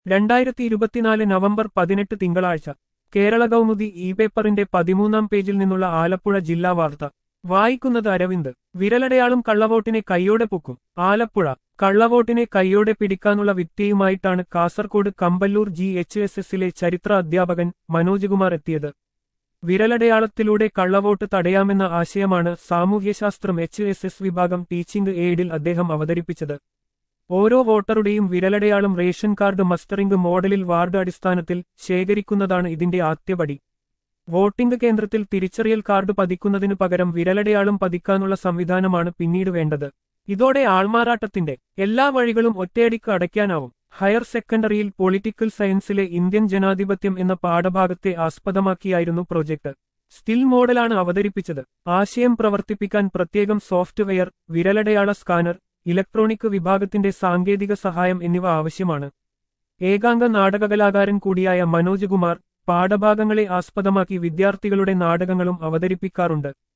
രണ്ടായിരത്തി ഇരുപത്തിനാല് നവംബർ പതിനെട്ട് തിങ്കളാഴ്ച കേരള കൗമുദി ഇ പേപ്പറിന്റെ പതിമൂന്നാം പേജിൽ നിന്നുള്ള ആലപ്പുഴ ജില്ലാ വാർത്ത വായിക്കുന്നത് അരവിന്ദ് വിരലടയാളും കള്ളവോട്ടിനെ കൈയോടെ പൊക്കും ആലപ്പുഴ കള്ളവോട്ടിനെ കൈയോടെ പിടിക്കാനുള്ള വിദ്യയുമായിട്ടാണ് Kasaragod Kampallur G H S എസിലെ ചരിത്ര അധ്യാപകൻ മനോജ് കുമാർ എത്തിയത് വിരലടയാളത്തിലൂടെ കള്ളവോട്ട് തടയാമെന്ന ആശയമാണ് സാമൂഹ്യശാസ്ത്രം എച്ച് എസ് എസ് വിഭാഗം ടീച്ചിംഗ് എയ്ഡിൽ അദ്ദേഹം അവതരിപ്പിച്ചത് ഓരോ വോട്ടറുടെയും വിരലടയാളം റേഷൻ കാർഡ് മസ്റ്ററിംഗ് മോഡലിൽ വാർഡ് അടിസ്ഥാനത്തിൽ ശേഖരിക്കുന്നതാണ് ഇതിന്റെ ആദ്യപടി വോട്ടിംഗ് കേന്ദ്രത്തിൽ തിരിച്ചറിയൽ കാർഡ് പതിക്കുന്നതിനു പകരം വിരലടയാളം പതിക്കാനുള്ള സംവിധാനമാണ് പിന്നീട് വേണ്ടത് ഇതോടെ ആൾമാറാട്ടത്തിന്റെ എല്ലാ വഴികളും ഒറ്റയടിക്ക് അടയ്ക്കാനാവും ഹയർ സെക്കൻഡറിയിൽ പൊളിറ്റിക്കൽ സയൻസിലെ ഇന്ത്യൻ ജനാധിപത്യം എന്ന പാഠഭാഗത്തെ ആസ്പദമാക്കിയായിരുന്നു പ്രൊജക്ട് സ്റ്റിൽ മോഡലാണ് അവതരിപ്പിച്ചത് ആശയം പ്രവർത്തിപ്പിക്കാൻ പ്രത്യേകം സോഫ്റ്റ്വെയർ വിരലടയാള സ്കാനർ ഇലക്ട്രോണിക് വിഭാഗത്തിന്റെ സാങ്കേതിക സഹായം എന്നിവ ആവശ്യമാണ് ഏകാംഗ നാടകകലാകാരൻ കൂടിയായ മനോജ് കുമാർ പാഠഭാഗങ്ങളെ ആസ്പദമാക്കി വിദ്യാർത്ഥികളുടെ നാടകങ്ങളും അവതരിപ്പിക്കാറുണ്ട്